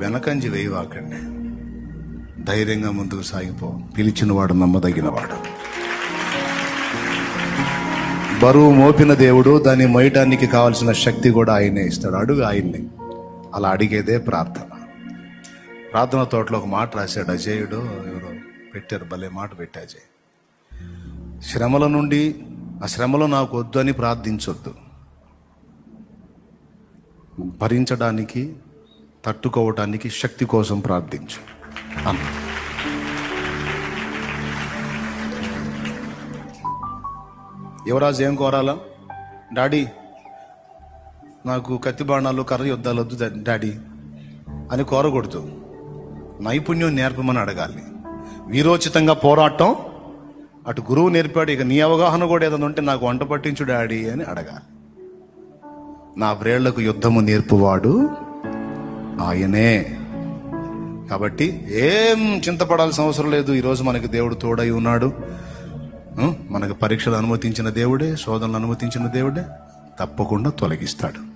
వెనకంజి వేయవాకండి ధైర్యంగా ముందుకు సాగిపో పిలిచినవాడు నమ్మదగినవాడు బరువు మోపిన దేవుడు దాన్ని మోయటానికి కావాల్సిన శక్తి కూడా ఆయనే ఇస్తాడు అడుగు ఆయన్ని అలా అడిగేదే ప్రార్థన ప్రార్థన తోటలో ఒక మాట రాశాడు అజయుడు ఎవరో పెట్టారు భలే మాట పెట్టా అజయ్ శ్రమల నుండి ఆ శ్రమలో నాకు వద్దు అని ప్రార్థించొద్దు భరించడానికి తట్టుకోవటానికి శక్తి కోసం ప్రార్థించు అన్న యువరాజు ఏం కోరాలా డాడీ నాకు కత్తి బాణాలు కర్ర యుద్ధాలు వద్దు డా- డాడీ అని కోరకూడదు నైపుణ్యం నేర్పమని అడగాలి వీరోచితంగా పోరాటం అటు గురువు నేర్పాడు ఇక నీ అవగాహన కూడా ఏదైనా ఉంటే నాకు వంట పట్టించు డాడీ అని అడగాలి నా వ్రేళ్లకు యుద్ధము నేర్పువాడు ఆయనే కాబట్టి ఏం చింతపడాల్సిన అవసరం లేదు ఈరోజు మనకి దేవుడు తోడై ఉన్నాడు ఉం? మనకు పరీక్షలు అనుమతించిన దేవుడే శోధనలు అనుమతించిన దేవుడే తప్పకుండా తొలగిస్తాడు